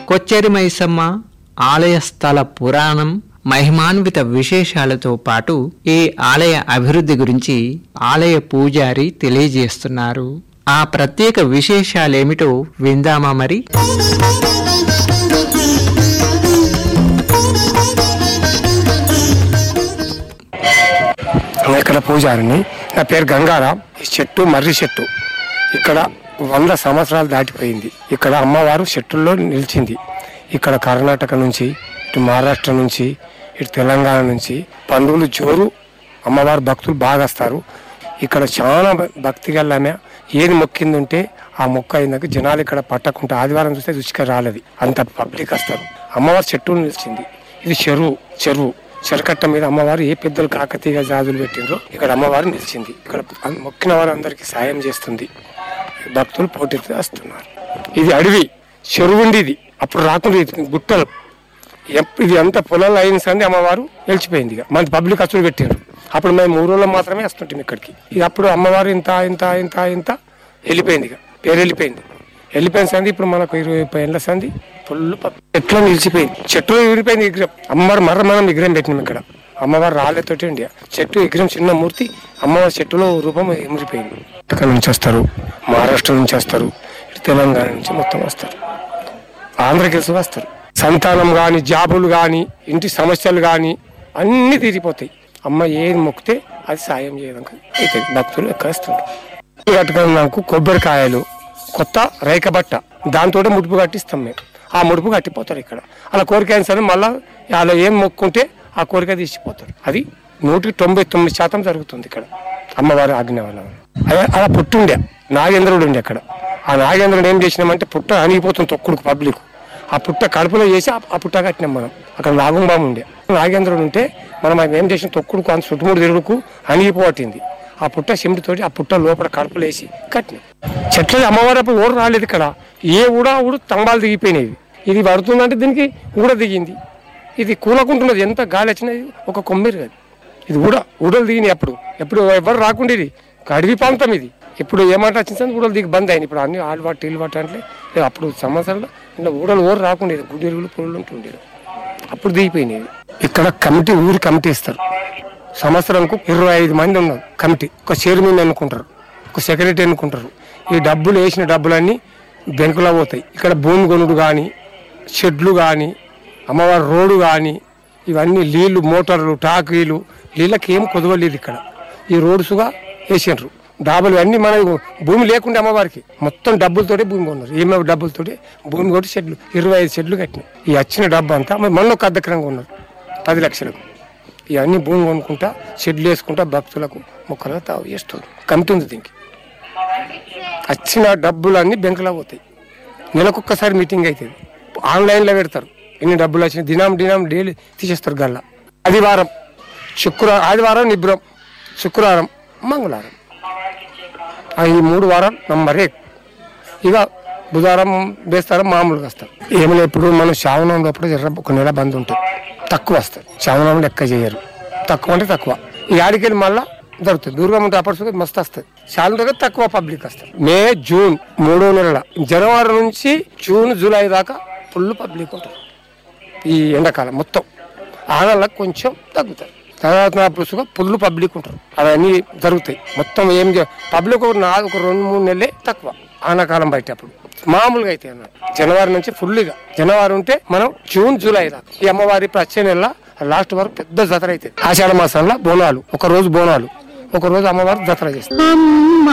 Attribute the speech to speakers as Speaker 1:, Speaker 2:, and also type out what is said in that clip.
Speaker 1: కొచ్చేరి మైసమ్మ ఆలయ స్థల పురాణం మహిమాన్విత విశేషాలతో పాటు ఈ ఆలయ అభివృద్ధి గురించి ఆలయ పూజారి తెలియజేస్తున్నారు ఆ ప్రత్యేక విశేషాలేమిటో విందామా మరి
Speaker 2: నేను ఇక్కడ పూజారిని నా పేరు గంగారాం ఈ చెట్టు మర్రి చెట్టు ఇక్కడ వంద సంవత్సరాలు దాటిపోయింది ఇక్కడ అమ్మవారు చెట్టుల్లో నిలిచింది ఇక్కడ కర్ణాటక నుంచి ఇటు మహారాష్ట్ర నుంచి ఇటు తెలంగాణ నుంచి పండుగలు జోరు అమ్మవారు భక్తులు బాగా వస్తారు ఇక్కడ చాలా భ- భక్తి గల ఆమె ఏది మొక్కిందంటే ఆ మొక్క అయినాక జనాలు ఇక్కడ పట్టకుంటే ఆదివారం చూస్తే రుచిగా రాలేదు అంత పబ్లిక్ వస్తారు అమ్మవారు చెట్టు నిలిచింది ఇది చెరువు చెరువు చెరకట్ట మీద అమ్మవారు ఏ పెద్దలు కాకతీయ జాజులు పెట్టిండ్రో ఇక్కడ అమ్మవారు నిలిచింది ఇక్కడ అన్- మొక్కిన వారందరికీ సాయం చేస్తుంది భక్తులు పోటీ వస్తున్నారు ఇది అడవి చెరువు ఉంది ఇది అప్పుడు రాకుండా ఇది గుట్టలు ఎప్- ఇది అంత పొలాలు అయిన సంది అమ్మవారు నిలిచిపోయింది ఇక మన పబ్లిక్ అచ్చులు పెట్టారు అప్పుడు మేము ఊరోళ్ళం మాత్రమే వస్తుంటాం ఇక్కడికి ఇది అప్పుడు అమ్మవారు ఇంత ఇంత ఇంత ఇంత వెళ్ళిపోయింది ఇక పేరు వెళ్ళిపోయింది వెళ్ళిపోయిన సంది ఇప్పుడు మనకు ఇరవై ముప్పై ఏళ్ళ సంది ఫుల్ చెట్లు నిలిచిపోయింది చెట్లు విడిపోయింది విగ్రహం అమ్మవారు మర్ర మనం విగ్రహం పెట్టినాం ఇక్కడ అమ్మవారు రాళ్ళతోటి ఉండి చెట్టు విగ్రహం చిన్న మూర్తి అమ్మవారి చెట్టులో రూపం ఎమిరిపోయింది ఇక్కడ నుంచి వస్తారు మహారాష్ట్ర నుంచి వస్తారు ఇటు తెలంగాణ నుంచి మొత్తం వస్తారు ఆంధ్రకేసి వస్తారు సంతానం కానీ జాబులు కానీ ఇంటి సమస్యలు కానీ అన్నీ తీరిపోతాయి అమ్మ ఏది మొక్కితే అది సాయం చేయడానికి అవుతుంది భక్తులు ఎక్కేస్తున్నారు కట్టుకుని నాకు కొబ్బరికాయలు కొత్త రేఖ బట్ట దాంతో ముడుపు కట్టిస్తాం మేము ఆ ముడుపు కట్టిపోతారు ఇక్కడ అలా కోరిక అయిన సరే మళ్ళీ అలా ఏం మొక్కుంటే ఆ కోరిక తీసిపోతారు అది నూటికి తొంభై తొమ్మిది శాతం జరుగుతుంది ఇక్కడ అమ్మవారి ఆజ్ఞ వల్ల అదే అలా పుట్టుండే నాగేంద్రుడు ఉండే అక్కడ ఆ నాగేంద్రుడు ఏం చేసినామంటే పుట్ట అణిగిపోతుంది తొక్కుడు పబ్లిక్ ఆ పుట్ట కడుపులో చేసి ఆ- ఆ పుట్ట కట్టినాం మనం అక్కడ నాగుంబాం ఉండే నాగేంద్రుడు ఉంటే మనం ఆయన ఏం చేసిన తొక్కుడుకు అంత చుట్టుముడు తిరుగుకు అణిగిపోతుంది ఆ పుట్ట సిమిటితోటి ఆ పుట్ట లోపల కడుపులో వేసి కట్టినాం చెట్ల అమ్మవారు అప్పుడు ఊరు రాలేదు ఇక్కడ ఏ ఊడా ఊడు తంబాలు దిగిపోయినాయి ఇది పడుతుందంటే దీనికి ఊడ దిగింది ఇది కూలకుంటున్నది ఎంత గాలి వచ్చినా ఇది ఒక కొమ్మిరి అది ఇది ఊడ ఊడలు దిగినాయి అప్పుడు ఎప్పుడు ఎవరు రాకుండా ఇది అడవి ప్రాంతం ఇది ఇప్పుడు ఏమంటే వచ్చింది ఊడలు దిగి బంద్ అయినాయి ఇప్పుడు అన్ని ఆలుబాటు ఇల్లుబాటు అంటే ఇక అప్పుడు సంవత్సరాలు ఇంకా ఊడలు ఊరు రాకుండేది గుడ్డెరుగులు పురుగులు ఉంటుండేది అప్పుడు దిగిపోయినాయి ఇక్కడ కమిటీ ఊరి కమిటీ ఇస్తారు సంవత్సరంకు ఇరవై ఐదు మంది ఉన్నారు కమిటీ ఒక చైర్మన్ అనుకుంటారు ఒక సెక్రటరీ అనుకుంటారు ఈ డబ్బులు వేసిన డబ్బులన్నీ బెంకులో పోతాయి ఇక్కడ భూమి కొనుడు కానీ షెడ్లు కానీ అమ్మవారి రోడ్డు కానీ ఇవన్నీ నీళ్లు మోటార్లు టాకీలు నీళ్ళకి ఏం కుదవలేదు ఇక్కడ ఈ రోడ్సుగా వేసిండ్రు డాబులు అన్నీ మన భూమి లేకుండా అమ్మవారికి మొత్తం డబ్బులతోటే భూమి కొన్నారు ఏమేమి డబ్బులతోటి భూమి కొట్టి షెడ్లు ఇరవై ఐదు షెడ్లు కట్టినాయి ఈ వచ్చిన డబ్బు అంతా మరి మొన్న ఒక అద్దెకరంగా ఉన్నారు పది లక్షలకు ఇవన్నీ భూమి కొనుక్కుంటా షెడ్లు వేసుకుంటా భక్తులకు మొక్కలుగా తావు చేస్తుంది కమిటీ ఉంది దీనికి వచ్చిన డబ్బులన్నీ బెంకులో పోతాయి నెలకొక్కసారి మీటింగ్ అవుతుంది ఆన్లైన్లో పెడతారు ఎన్ని డబ్బులు వచ్చినాయి దినం దినం డైలీ తీసేస్తారు గల్లా ఆదివారం శుక్రవారం ఆదివారం నిబ్రం శుక్రవారం మంగళవారం ఆ ఈ మూడు వారం నంబరే ఇక బుధవారం బేస్తారం మామూలుగా వస్తారు ఏమైనా ఇప్పుడు మనం శ్రావణం లోపల జర ఒక నెల బంద్ ఉంటుంది తక్కువ వస్తారు శ్రావణం లెక్క చేయరు తక్కువ అంటే తక్కువ ఈ ఆడికెళ్ళి మళ్ళా దొరుకుతుంది దూరం ఉంటే అప్పటి మస్తు వస్తుంది చాలా దగ్గర తక్కువ పబ్లిక్ వస్తారు మే జూన్ మూడో నెలల జనవరి నుంచి జూన్ జూలై దాకా ఫుల్ పబ్లిక్ ఉంటుంది ఈ ఎండాకాలం మొత్తం ఆనలకు కొంచెం తగ్గుతాయి తర్వాత పులుసుగా ఫుల్ పబ్లిక్ ఉంటారు అవన్నీ జరుగుతాయి మొత్తం ఏం పబ్లిక్ ఒక నా ఒక రెండు మూడు నెలలే తక్కువ ఆనాకాలం బయట అప్పుడు మామూలుగా అయితే అన్నమాట జనవరి నుంచి ఫుల్గా జనవరి ఉంటే మనం జూన్ జూలై దాకా ఈ అమ్మవారి ప్రతి నెల లాస్ట్ వరకు పెద్ద జతర అవుతుంది ఆషాఢ మాసంలో బోనాలు ఒక రోజు బోనాలు ఒక రోజు అమ్మవారు జతర చేస్తారు
Speaker 3: అమ్మ